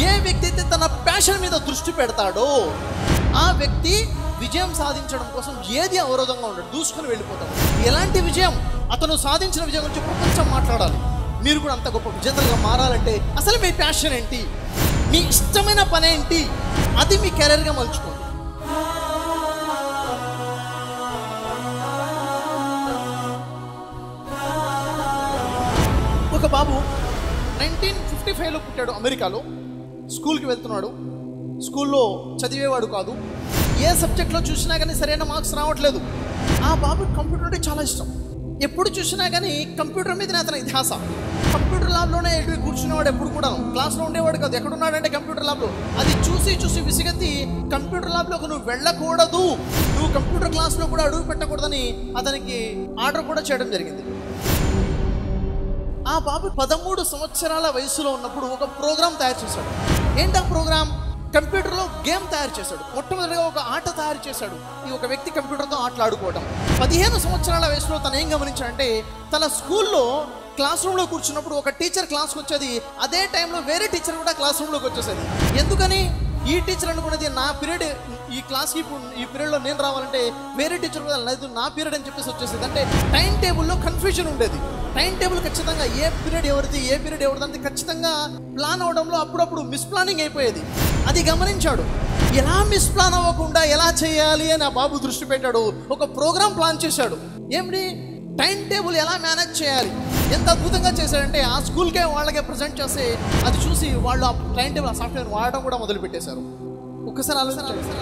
ఏ వ్యక్తి అయితే తన ప్యాషన్ మీద దృష్టి పెడతాడో ఆ వ్యక్తి విజయం సాధించడం కోసం ఏది అవరోధంగా ఉండడు దూసుకుని వెళ్ళిపోతాడు ఎలాంటి విజయం అతను సాధించిన విజయం గురించి ప్రపంచం మాట్లాడాలి మీరు కూడా అంత గొప్ప విజేతలుగా మారాలంటే అసలు మీ ప్యాషన్ ఏంటి మీ ఇష్టమైన పని ఏంటి అది మీ కెరీర్గా మలుచుకోండి ఒక బాబు నైన్టీన్ ఫిఫ్టీ ఫైవ్లో పుట్టాడు అమెరికాలో స్కూల్కి వెళ్తున్నాడు స్కూల్లో చదివేవాడు కాదు ఏ సబ్జెక్ట్లో చూసినా కానీ సరైన మార్క్స్ రావట్లేదు ఆ బాబు కంప్యూటర్ అంటే చాలా ఇష్టం ఎప్పుడు చూసినా కానీ కంప్యూటర్ మీదనే అతని ధ్యాస కంప్యూటర్ ల్యాబ్లోనే ఎటు కూర్చునేవాడు ఎప్పుడు కూడా క్లాస్లో ఉండేవాడు కాదు ఎక్కడున్నాడంటే కంప్యూటర్ ల్యాబ్లో అది చూసి చూసి విసిగెత్తి కంప్యూటర్ ల్యాబ్లోకి నువ్వు వెళ్ళకూడదు నువ్వు కంప్యూటర్ క్లాస్లో కూడా అడుగు పెట్టకూడదని అతనికి ఆర్డర్ కూడా చేయడం జరిగింది ఆ బాబు పదమూడు సంవత్సరాల వయసులో ఉన్నప్పుడు ఒక ప్రోగ్రామ్ తయారు చేశాడు ఏంటి ఆ ప్రోగ్రామ్ కంప్యూటర్లో గేమ్ తయారు చేశాడు మొట్టమొదటిగా ఒక ఆట తయారు చేశాడు ఈ ఒక వ్యక్తి కంప్యూటర్తో ఆటలాడుకోవడం పదిహేను సంవత్సరాల వయసులో తను ఏం గమనించాడంటే తన స్కూల్లో క్లాస్ రూమ్లో కూర్చున్నప్పుడు ఒక టీచర్ క్లాస్కి వచ్చేది అదే టైంలో వేరే టీచర్ కూడా క్లాస్ రూమ్లోకి వచ్చేసేది ఎందుకని ఈ టీచర్ అనుకున్నది నా పీరియడ్ ఈ క్లాస్కి ఇప్పుడు ఈ పీరియడ్లో నేను రావాలంటే వేరే టీచర్ కూడా లేదు నా పీరియడ్ అని చెప్పేసి వచ్చేసేది అంటే టైం టేబుల్లో కన్ఫ్యూజన్ ఉండేది టైం టేబుల్ ఖచ్చితంగా ఏ పీరియడ్ ఎవరిది ఏ పీరియడ్ ఎవరిది అంటే ఖచ్చితంగా ప్లాన్ అవడంలో అప్పుడప్పుడు మిస్ ప్లానింగ్ అయిపోయేది అది గమనించాడు ఎలా మిస్ ప్లాన్ అవ్వకుండా ఎలా చేయాలి అని ఆ బాబు దృష్టి పెట్టాడు ఒక ప్రోగ్రామ్ ప్లాన్ చేశాడు ఏమిటి టైం టేబుల్ ఎలా మేనేజ్ చేయాలి ఎంత అద్భుతంగా చేశాడంటే ఆ స్కూల్కే వాళ్ళకే ప్రజెంట్ చేసి అది చూసి వాళ్ళు ఆ టైం టేబుల్ ఆ సాఫ్ట్వేర్ వాడడం కూడా మొదలు పెట్టేశారు ఒక్కసారి ఆలోచన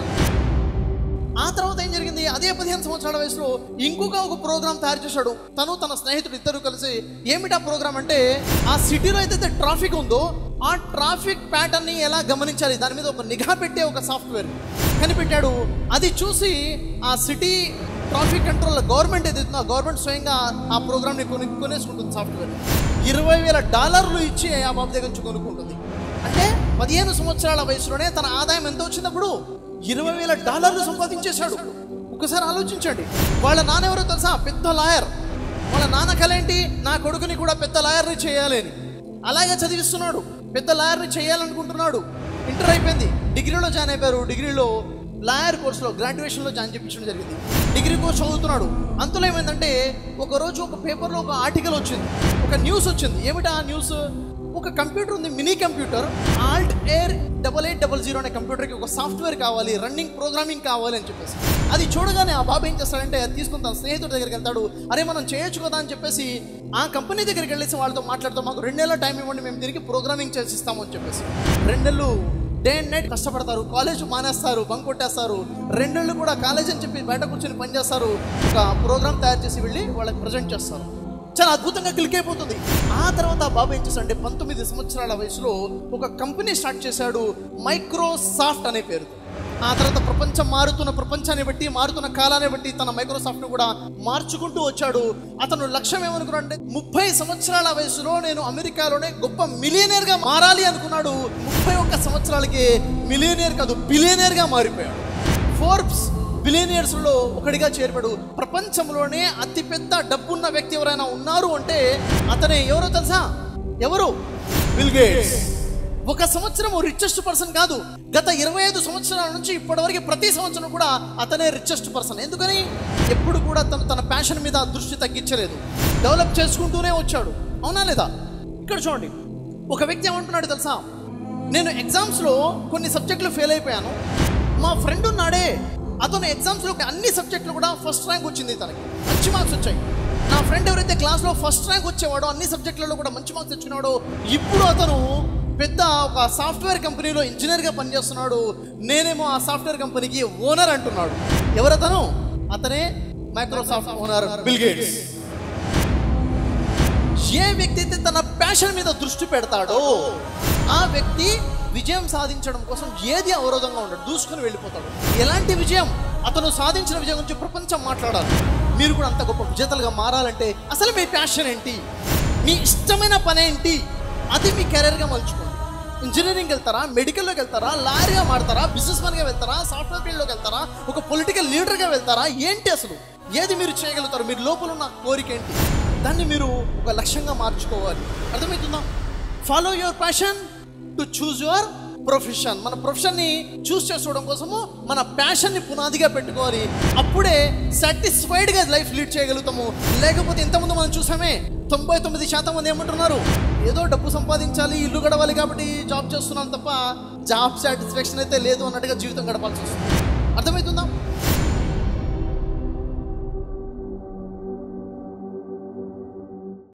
ఆ తర్వాత ఏం జరిగింది అదే పదిహేను సంవత్సరాల వయసులో ఇంకొక ఒక ప్రోగ్రామ్ తయారు చేశాడు తను తన స్నేహితుడు ఇద్దరు కలిసి ఏమిటా ప్రోగ్రామ్ అంటే ఆ సిటీలో ఏదైతే ట్రాఫిక్ ఉందో ఆ ట్రాఫిక్ ప్యాటర్న్ ని ఎలా గమనించాలి దాని మీద ఒక నిఘా పెట్టే ఒక సాఫ్ట్వేర్ కనిపెట్టాడు అది చూసి ఆ సిటీ ట్రాఫిక్ కంట్రోల్ గవర్నమెంట్ ఏదైతుందో ఆ గవర్నమెంట్ స్వయంగా ఆ ప్రోగ్రామ్ని కొని కొనేసుకుంటుంది సాఫ్ట్వేర్ ఇరవై వేల డాలర్లు ఇచ్చి ఆ బాబు దగ్గర నుంచి కొనుక్కుంటుంది అంటే పదిహేను సంవత్సరాల వయసులోనే తన ఆదాయం ఎంత వచ్చినప్పుడు ఇరవై వేల డాలర్లు సంపాదించేశాడు ఒకసారి ఆలోచించండి వాళ్ళ నాన్న ఎవరో తెలుసా పెద్ద లాయర్ వాళ్ళ నాన్న కలేంటి నా కొడుకుని కూడా పెద్ద లాయర్ని చేయాలి అని అలాగే చదివిస్తున్నాడు పెద్ద లాయర్ని చేయాలనుకుంటున్నాడు ఇంటర్ అయిపోయింది డిగ్రీలో జాయిన్ అయిపోయారు డిగ్రీలో లాయర్ కోర్సులో గ్రాడ్యుయేషన్లో జాయిన్ చేయించడం జరిగింది డిగ్రీ కోర్స్ చదువుతున్నాడు అంతలో ఏమైందంటే ఒక రోజు ఒక పేపర్లో ఒక ఆర్టికల్ వచ్చింది ఒక న్యూస్ వచ్చింది ఏమిటా ఆ న్యూస్ ఒక కంప్యూటర్ ఉంది mini computer Altair double eight double zero అనే కంప్యూటర్కి ఒక సాఫ్ట్వేర్ కావాలి రన్నింగ్ ప్రోగ్రామింగ్ కావాలి అని చెప్పేసి అది చూడగానే ఆ బాబు ఏం చేస్తాడంటే అది తీసుకుని తన స్నేహితుడి దగ్గరికి వెళ్తాడు అరే మనం చేయొచ్చు కదా అని చెప్పేసి ఆ కంపెనీ దగ్గరికి వెళ్ళేసి వాళ్ళతో మాట్లాడుతూ మాకు రెండు నెలల టైం ఇవ్వండి మేము తిరిగి ప్రోగ్రామింగ్ చేసిస్తాము అని చెప్పేసి రెండు నెలలు డే అండ్ నైట్ కష్టపడతారు కాలేజ్ మానేస్తారు బంక్ కొట్టేస్తారు రెండేళ్ళు కూడా కాలేజ్ అని చెప్పి బయట కూర్చొని పనిచేస్తారు ఒక ప్రోగ్రామ్ తయారు చేసి వెళ్ళి వాళ్ళకి ప్రజెంట్ చేస్తారు చాలా అద్భుతంగా క్లిక్ అయిపోతుంది ఆ తర్వాత ఆ బాబు ఏం చేశాడంటే పంతొమ్మిది సంవత్సరాల వయసులో ఒక కంపెనీ స్టార్ట్ చేశాడు మైక్రోసాఫ్ట్ అనే పేరు ఆ తర్వాత ప్రపంచం మారుతున్న ప్రపంచాన్ని బట్టి మారుతున్న కాలాన్ని బట్టి తన మైక్రోసాఫ్ట్ కూడా మార్చుకుంటూ వచ్చాడు అతను లక్ష్యం ఏమనుకున్నాడు అంటే ముప్పై సంవత్సరాల వయసులో నేను అమెరికాలోనే గొప్ప మిలియనేర్ గా మారాలి అనుకున్నాడు ముప్పై ఒక్క సంవత్సరాలకి మిలియనేర్ కాదు బిలియనేర్ గా మారిపోయాడు ఫోర్బ్స్ బిలియనియర్స్ లో ఒకటిగా చేరిపాడు ప్రపంచంలోనే అతిపెద్ద డబ్బున్న వ్యక్తి ఎవరైనా ఉన్నారు అంటే అతనే ఎవరో తెలుసా ఎవరు బిల్ గేట్స్ ఒక సంవత్సరం రిచెస్ట్ పర్సన్ కాదు గత ఇరవై ఐదు సంవత్సరాల నుంచి ఇప్పటివరకు ప్రతి సంవత్సరం కూడా అతనే రిచెస్ట్ పర్సన్ ఎందుకని ఎప్పుడు కూడా తను తన ప్యాషన్ మీద దృష్టి తగ్గించలేదు డెవలప్ చేసుకుంటూనే వచ్చాడు అవునా లేదా ఇక్కడ చూడండి ఒక వ్యక్తి ఏమంటున్నాడు తెలుసా నేను ఎగ్జామ్స్లో కొన్ని సబ్జెక్టులు ఫెయిల్ అయిపోయాను మా ఫ్రెండ్ ఉన్నాడే అతను ఎగ్జామ్స్లో అన్ని సబ్జెక్టులు కూడా ఫస్ట్ ర్యాంక్ వచ్చింది తనకి మంచి మార్క్స్ వచ్చాయి నా ఫ్రెండ్ ఎవరైతే క్లాస్లో ఫస్ట్ ర్యాంక్ వచ్చేవాడో అన్ని సబ్జెక్టులలో కూడా మంచి మార్క్స్ తెచ్చినాడో ఇప్పుడు అతను పెద్ద ఒక సాఫ్ట్వేర్ కంపెనీలో ఇంజనీర్గా పనిచేస్తున్నాడు నేనేమో ఆ సాఫ్ట్వేర్ కంపెనీకి ఓనర్ అంటున్నాడు ఎవరతను అతనే మైక్రోసాఫ్ట్ ఓనర్ బిల్ గేట్స్ ఏ వ్యక్తి అయితే తన ప్యాషన్ మీద దృష్టి పెడతాడో ఆ వ్యక్తి విజయం సాధించడం కోసం ఏది అవరోధంగా ఉండడు దూసుకుని వెళ్ళిపోతాడు ఎలాంటి విజయం అతను సాధించిన విజయం గురించి ప్రపంచం మాట్లాడాలి మీరు కూడా అంత గొప్ప విజేతలుగా మారాలంటే అసలు మీ ప్యాషన్ ఏంటి మీ ఇష్టమైన పని ఏంటి అది మీ కెరీర్గా మలుచుకోండి ఇంజనీరింగ్ వెళ్తారా మెడికల్లోకి వెళ్తారా లాయర్గా మాడతారా బిజినెస్ మ్యాన్గా వెళ్తారా సాఫ్ట్వేర్ ఫీల్డ్లోకి వెళ్తారా ఒక పొలిటికల్ లీడర్గా వెళ్తారా ఏంటి అసలు ఏది మీరు చేయగలుగుతారు మీరు లోపల ఉన్న కోరిక ఏంటి దాన్ని మీరు ఒక లక్ష్యంగా మార్చుకోవాలి అర్థమవుతుందా follow your passion to choose your profession మన ప్రొఫెషన్ని చూస్ చేసుకోవడం కోసము మన ప్యాషన్ని పునాదిగా పెట్టుకోవాలి అప్పుడే సాటిస్ఫైడ్గా లైఫ్ లీడ్ చేయగలుగుతాము లేకపోతే ఇంతకుముందు మనం చూసామే తొంభై తొమ్మిది శాతం మంది ఏమంటున్నారు ఏదో డబ్బు సంపాదించాలి ఇల్లు గడవాలి కాబట్టి జాబ్ చేస్తున్నాను తప్ప జాబ్ సాటిస్ఫాక్షన్ అయితే లేదు అన్నట్టుగా జీవితం గడపాల్సి వస్తుంది అర్థమవుతుందా